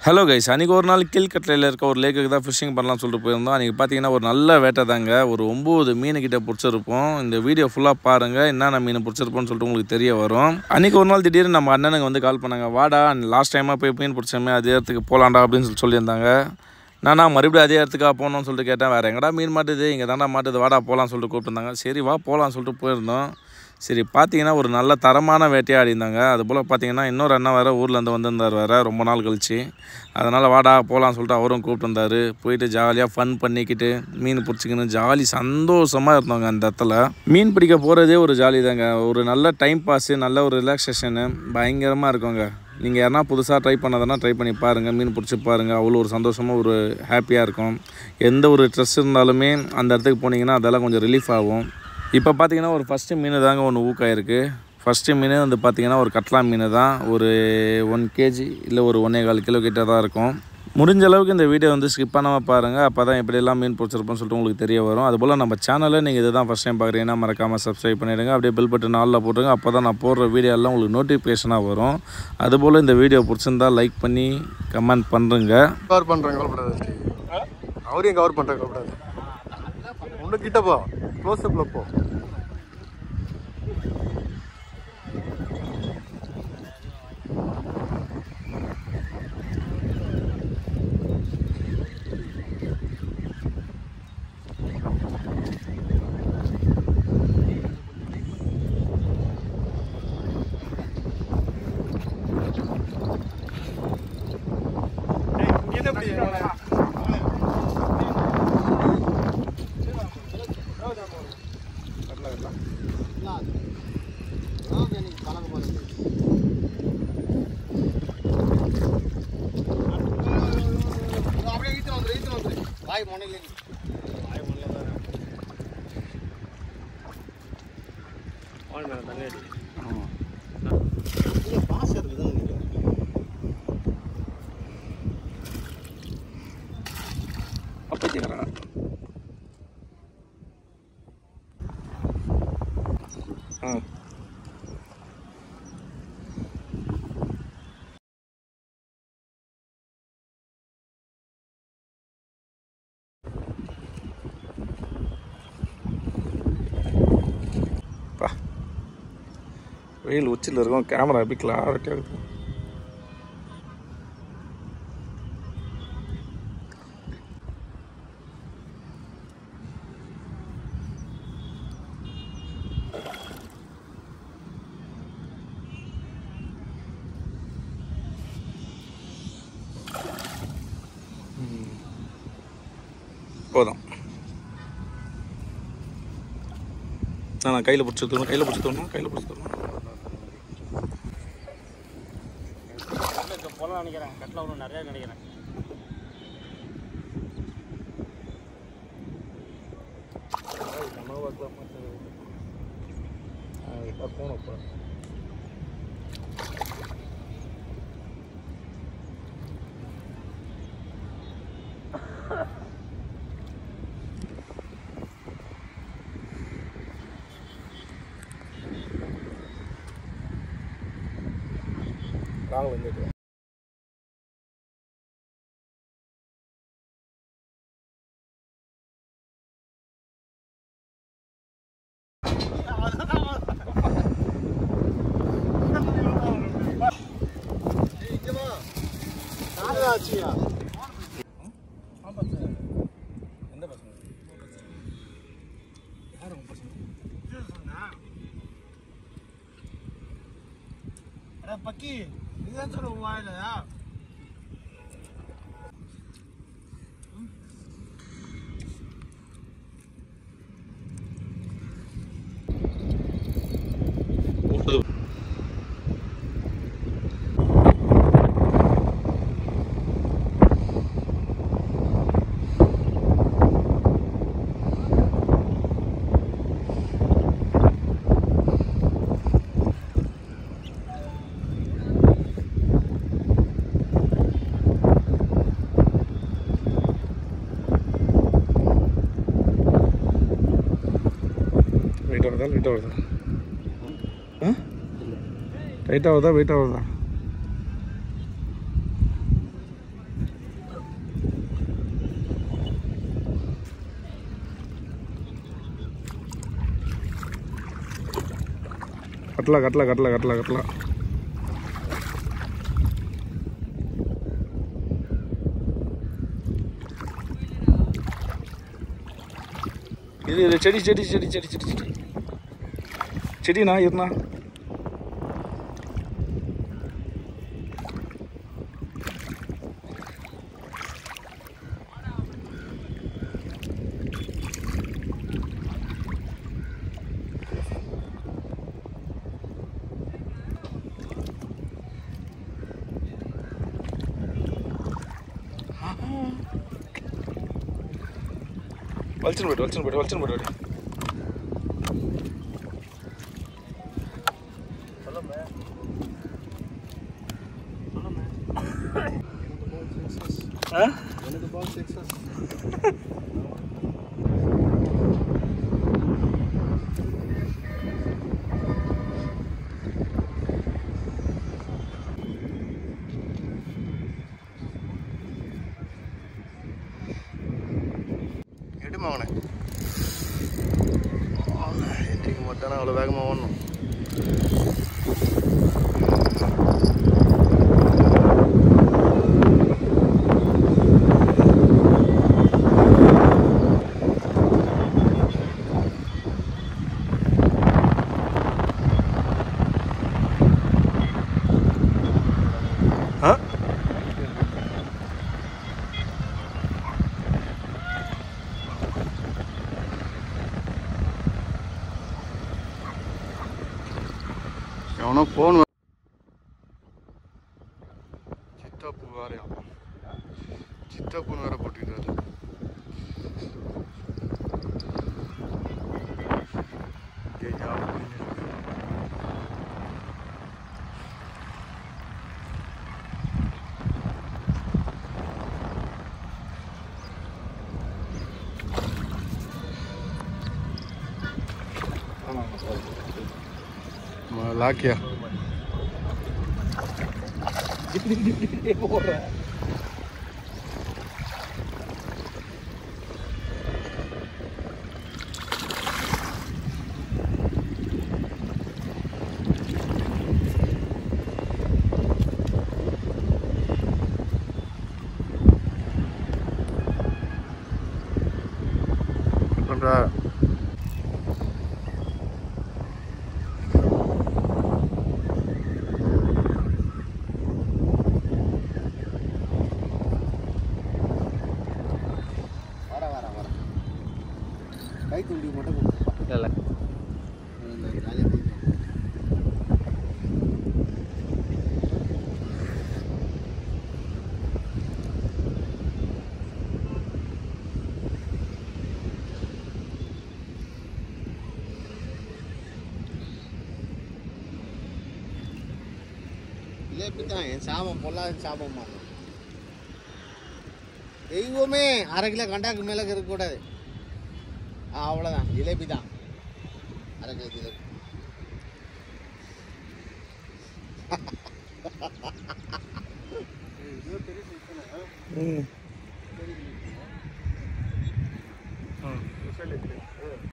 Hello guys அன்றைக்கி ஒரு நாள் கீழ்கட்டையில் இருக்க ஒரு லேக்குக்கு தான் ஃபிஷிங் பண்ணலாம்னு சொல்லிட்டு போயிருந்தோம் அன்றைக்கி பார்த்தீங்கன்னா ஒரு நல்ல வேட்டை தாங்க ஒரு ஒம்பது மீனுக்கிட்ட பிடிச்சிருப்போம் இந்த வீடியோ ஃபுல்லாக பாருங்கள் என்னென்ன மீன் பிடிச்சிருப்போம்னு சொல்லிட்டு உங்களுக்கு தெரிய வரும் அன்றைக்கி ஒரு நாள் திடீர்னு நம்ம அண்ணனுங்க வந்து கால் பண்ணாங்க வாடா லாஸ்ட் டைமாக போய் மீன் பிடிச்சோமே அதே இடத்துக்கு போகலாண்டா அப்படின்னு சொல்லி சொல்லியிருந்தாங்க நானா மறுபடியும் அதே இடத்துக்கா போகணும்னு சொல்லிட்டு கேட்டேன் வேறு எங்கடா மீன் மாட்டுது இங்கே தாண்டா மாட்டுது வாடா போகலான்னு சொல்லிட்டு கூப்பிட்டுருந்தாங்க சரி வா போகலான்னு சொல்லிட்டு போயிருந்தோம் சரி பார்த்தீங்கன்னா ஒரு நல்ல தரமான வேட்டையாடி இருந்தாங்க அதுபோல் பார்த்தீங்கன்னா இன்னொரு அண்ணன் வேறு ஊர்லேருந்து வந்திருந்தார் வேறு ரொம்ப நாள் கழிச்சு அதனால் வாடா போகலான்னு சொல்லிட்டு அவரும் கூப்பிட்டுருந்தாரு போயிட்டு ஜாலியாக ஃபன் பண்ணிக்கிட்டு மீன் பிடிச்சிக்கின்னு ஜாலி சந்தோஷமாக இருந்தோங்க அந்த இடத்துல மீன் பிடிக்க போகிறதே ஒரு ஜாலி தாங்க ஒரு நல்ல டைம் பாஸு நல்ல ஒரு ரிலாக்ஸேஷனு பயங்கரமாக இருக்குங்க நீங்கள் யாருனா புதுசாக ட்ரை பண்ணதுன்னா ட்ரை பண்ணி பாருங்கள் மீன் பிடிச்சி பாருங்கள் அவ்வளோ ஒரு சந்தோஷமாக ஒரு ஹாப்பியாக இருக்கும் எந்த ஒரு ஸ்ட்ரெஸ் இருந்தாலுமே அந்த இடத்துக்கு போனீங்கன்னா அதெல்லாம் கொஞ்சம் ரிலீஃப் ஆகும் இப்போ பார்த்தீங்கன்னா ஒரு ஃபஸ்ட்டு மீன் தாங்க ஒன்று ஊக்காயிருக்கு ஃபஸ்ட்டு மீன் வந்து பார்த்தீங்கன்னா ஒரு கட்லா மீன் தான் ஒரு ஒன் கேஜி இல்லை ஒரு ஒன்றே கால் கிலோ கிட்ட தான் இருக்கும் முடிஞ்ச அளவுக்கு இந்த வீடியோ வந்து ஸ்கிப் பண்ணாமல் பாருங்கள் அப்போ தான் எப்படியெல்லாம் மீன் பிடிச்சிருப்போம்னு சொல்லிட்டு உங்களுக்கு தெரிய வரும் அதுபோல் நம்ம சேனலில் நீங்கள் இதுதான் ஃபஸ்ட் டைம் பார்க்குறீங்கன்னா மறக்காமல் சப்ஸ்கிரைப் பண்ணிவிடுங்க அப்படியே பெல் பட்டன் ஆளில் போட்டுருங்க அப்போ தான் நான் போடுற வீடியோ எல்லாம் உங்களுக்கு நோட்டிஃபிகேஷனாக வரும் அதுபோல் இந்த வீடியோ பிடிச்சிருந்தா லைக் பண்ணி கமெண்ட் பண்ணுறங்க கவர் பண்றேன் கவலைப்படாது அவரையும் கவர் பண்றேன் கவலைப்படாது ஒன்று கிட்ட போ க்ளோஸ் அப்ல போ வெயில் உச்சியில் இருக்கும் கேமரா எப்படி கிளாரிட்டியாக இருக்கும் போதும் நான் கையில் பிடிச்சி தரணும் கையில் பிடிச்சி தரணும் கையில் பிடிச்சி தரணும் போலாம் நினைக்கிறேன் கட்டில் ஒன்று நிறையா நினைக்கிறேன் பக்கி இதுதான் சொல்ல வாயிலையா வெயிட் ஆகுதா வெயிட் ஆகுதா ஆ டைட் ஆகுதா வெயிட் ஆகுதா கட்டலாம் கட்டலாம் கட்டலாம் கட்டலாம் கட்டலாம் இது இது செடி செடி செடி செடி செடி செடி செடிண்ணா இருண்ணா வலிச்சுன்னு போய்ட்டு வலிச்சுன்னு போய்ட்டு வலிச்சுன்னு போய்ட்டு ஆ எனக்கு பால் சக்ஸஸ் எடுமா அவனை எட்டிக்க மாட்டானா அவ்வளோ வேகமாக ஓடணும் ஆ எவனோ ஃபோன் சித்தாப்பூ வேறையா சித்தாப்பூன்னு வேற போட்டுக்கிறாரு ஐயா, அப்படின்னு இருக்கு. ஆமா, லாக்கியா பண்றா வர வர வர கை துண்டி மட்டும் கொடுத்துருப்பா இல்லை இந்த ஜாலியாக தூக்கி இல்லை இப்படி தான் என் சாபம் பொல்லாத சாபமா தெய்வமே அரை கிலோ கண்டாக்கு மேலே இருக்கக்கூடாது ஆ அவ்வளோதான் ஜிலேபி தான் அரை கிலோ ஜிலேபி ம்